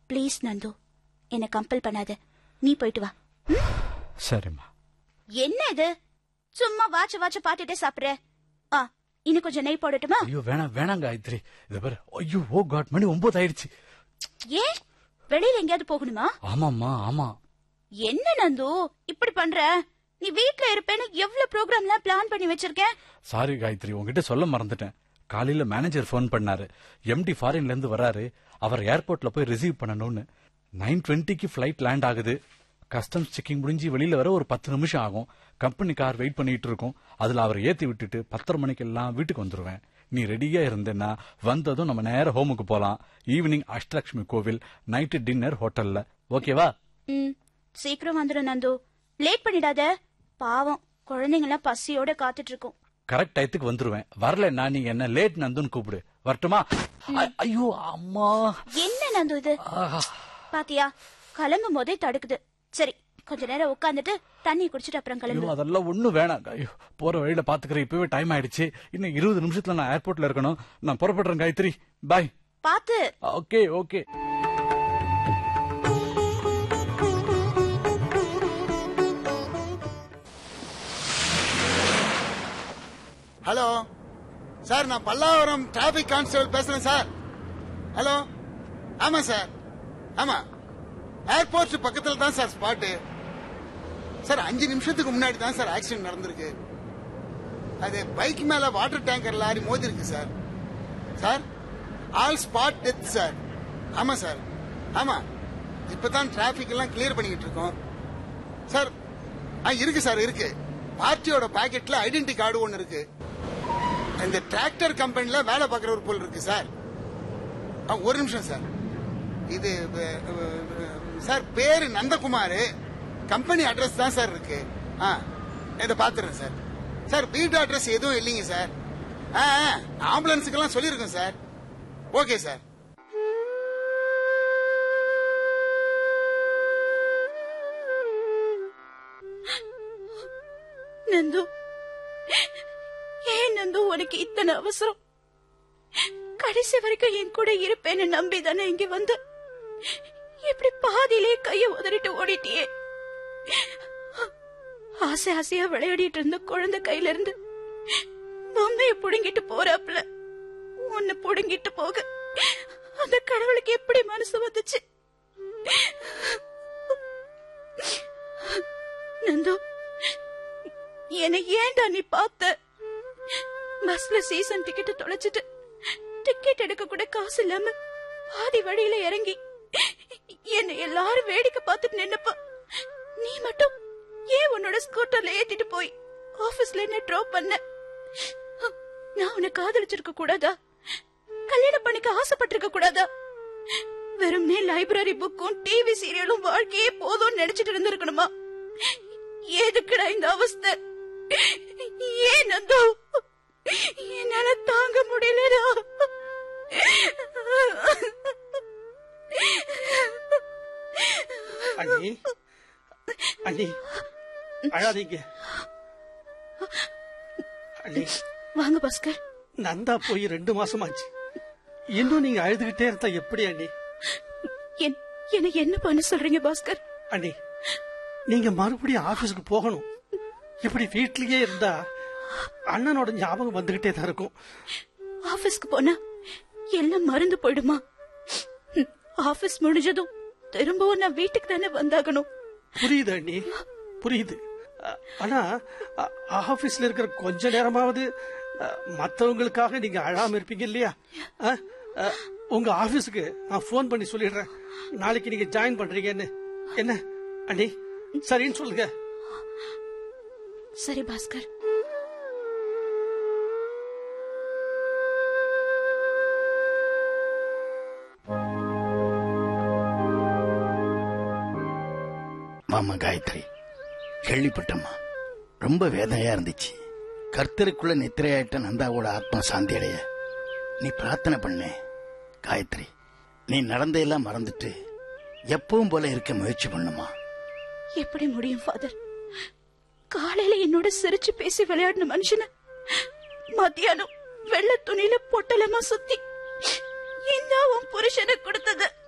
Please Nandu என்ன compel பண்ணாத நீ போயிட்டு வா சரிம்மா என்ன இது சும்மா வாட்ச வாட்ச பாத்துட்டே சாப்பிடுற ஆ இன்னும் கொஞ்சம் நெய் போடட்டுமா ஐயோ வேணாம் வேணாம் காயத்ரி இத பாரு ஐயோ ஓ காட் மணி ஒன்பது ஆயிடுச்சு ஏன் வெளியில எங்கேயாவது போகணுமா ஆமாம்மா ஆமா என்ன நந்து இப்படி பண்ற நீ வீட்ல இருப்பேன்னு எவ்வளவு ப்ரோக்ராம்லாம் பிளான் பண்ணி வச்சிருக்கேன் சாரி காயத்ரி உங்ககிட்ட சொல்ல மறந்துட்டேன் காலையில மேனேஜர் ஃபோன் பண்ணாரு எம்டி ஃபாரின்ல இருந்து வராரு அவர் ஏர்போர்ட்ல போய் ரிசீவ் பண்ணணும்னு நைன் டுவெண்ட்டிக்கு ஃபிளைட் லேண்ட் ஆகுது கஸ்டம்ஸ் செக்கிங் முடிஞ்சு வெளியில வர ஒரு பத்து நிமிஷம் ஆகும் கம்பெனி கார் வெயிட் பண்ணிட்டு இருக்கும் அதுல அவர் ஏத்தி விட்டுட்டு பத்தரை மணிக்கெல்லாம் வீட்டுக்கு வந்துருவேன் நீ ரெடியா இருந்தேன்னா வந்ததும் நம்ம நேர ஹோமுக்கு போலாம் ஈவினிங் அஷ்டலட்சுமி கோவில் நைட்டு டின்னர் ஹோட்டல்ல ஓகேவா ம் சீக்கிரம் வந்துடும் நந்து லேட் பண்ணிடாத பாவம் குழந்தைங்க எல்லாம் பசியோட காத்துட்டு இருக்கும் கரெக்ட் டயத்துக்கு வந்துருவேன் வரலன்னா நீ என்ன லேட் நந்துன்னு கூப்பிடு வரட்டுமா ஐ- ஐயோ அம்மா என்ன நந்து இது ஆஹா. பாத்தியா கிளம்பும் போதே தடுக்குது சரி கொஞ்ச நேரம் உட்காந்துட்டு தண்ணி குடிச்சிட்டு அப்புறம் ஐயோ கிளம்பு அதெல்லாம் ஒண்ணும் வேணாம் ஐயோ போற வழியில பாத்துக்கிறேன் இப்பவே டைம் ஆயிடுச்சு இன்னும் இருபது நிமிஷத்துல நான் ஏர்போர்ட்ல இருக்கணும் நான் புறப்படுறேன் காயத்ரி பாய் பாத்து ஓகே ஓகே ஹலோ சார் நான் பல்லாவரம் டிராபிக் கான்ஸ்டபிள் பேசுறேன் சார் ஹலோ ஆமா சார் ஆமா ஏர்போர்ட் பக்கத்துல தான் சார் ஸ்பாட்டு சார் அஞ்சு நிமிஷத்துக்கு முன்னாடி தான் சார் ஆக்சிடென்ட் நடந்திருக்கு அது பைக் மேல வாட்டர் டேங்கர் லாரி மோதி இருக்கு sir sir all spot death sir ஆமா சார் ஆமா இப்பதான் டிராபிக் எல்லாம் கிளியர் பண்ணிக்கிட்டு இருக்கோம் சார் ஆ இருக்கு சார் இருக்கு பார்ட்டியோட பாக்கெட்ல ஐடென்டி கார்டு ஒன்னு இருக்கு இந்த டிராக்டர் கம்பெனில வேலை பார்க்குற ஒரு பொருள் இருக்கு சார் ஆ, ஒரு நிமிஷம் சார் இது அஹ், அஹ், சார் பேரு நந்தகுமார் கம்பெனி அட்ரஸ் தான் சார் இருக்கு ஆ இதை பாத்துறேன் சார் சார் வீட்டு அட்ரஸ் எதுவும் இல்லைங்க சார் ஆ ஆ, ஆம்புலன்ஸுக்கெல்லாம் சொல்லியிருக்கோம் சார் ஓகே சார் நந்து ஏன் நந்து உனக்கு இத்தனை அவசரம் கடைசி வரைக்கும் என் கூட இருப்பேன்னு நம்பி தானே இங்க வந்த இப்படி பாதியிலே கைய உதறிட்டு ஓடிட்டியே ஆசை ஆசையா விளையாடிட்டு இருந்த குழந்தை கையில இருந்து பொம்மைய புடுங்கிட்டு போறாப்ல உன்னை புடுங்கிட்டு போக அந்த கடவுளுக்கு எப்படி மனசு வந்துச்சு நந்து என்னை ஏன்டா நீ பார்த்த பஸ்ல சீசன் டிக்கெட் தொலைச்சிட்டு டிக்கெட் எடுக்க கூட காசு இல்லாம பாதி வழியில இறங்கி என்னை எல்லாரும் வேடிக்கை பார்த்துட்டு நின்னப்ப நீ மட்டும் ஏன் உன்னோட ஸ்கூட்டர்ல ஏத்திட்டு போய் ஆபீஸ்ல என்ன ட்ராப் பண்ண நான் உன்னை காதலிச்சிருக்க கூடாதா கல்யாணம் பண்ணிக்க ஆசைப்பட்டிருக்க கூடாதா வெறும்னே லைப்ரரி புக்கும் டிவி சீரியலும் வாழ்க்கையே போதும்னு நினைச்சிட்டு இருந்திருக்கணுமா எதுக்குடா இந்த அவஸ்தை ஏன் நந்தோ என்னால தாங்க முடியலடா அண்ணி அண்ணி அழாதீங்க அண்ணி வாங்க பாஸ்கர் நந்தா போய் ரெண்டு மாசமாச்சு இன்னும் நீங்க அழுதுகிட்டே இருந்தா எப்படி அண்ணி என்- என்னை என்ன பண்ண சொல்றீங்க பாஸ்கர் அண்ணி நீங்க மறுபடியும் ஆபீஸ்க்கு போகணும் இப்படி வீட்லயே இருந்தா அண்ணனோட ஞாபகம் வந்துகிட்டே தான் இருக்கும் ஆபீஸ்க்கு போனா எல்லாம் மறந்து போயிடுமா ம், ஆபீஸ் முடிஞ்சதும் திரும்பவும் நான் வீட்டுக்கு தானே வந்தாகணும் புரியுது அண்ணி புரியுது அ- ஆனா அ- ஆபீஸ்ல இருக்கிற கொஞ்ச நேரமாவது அ, மத்தவங்களுக்காக நீங்க அழாம இருப்பீங்க இல்லையா அ? அ, உங்க ஆபீஸ்க்கு நான் ஃபோன் பண்ணி சொல்லிடுறேன் நாளைக்கு நீங்க ஜாயின் பண்றீங்கன்னு என்ன அண்ணி சரின்னு சொல்லுங்க சரி பாஸ்கர் மாமா காயத்ரி கேள்விப்பட்டம்மா ரொம்ப வேதனையா இருந்துச்சு கர்த்தருக்குள்ள நித்திரையாயிட்ட நந்தாவோட ஆத்மா சாந்தி அடைய நீ பிரார்த்தனை பண்ணு காயத்ரி நீ நடந்தையெல்லாம் மறந்துட்டு எப்பவும் போல இருக்க முயற்சி பண்ணுமா எப்படி முடியும் ஃபாதர் காலையில என்னோட சிரிச்சு பேசி விளையாடின மனுஷன மத்தியானம் வெள்ளை துணியில பொட்டலமா சுத்தி இந்த உன் புருஷனை கொடுத்தது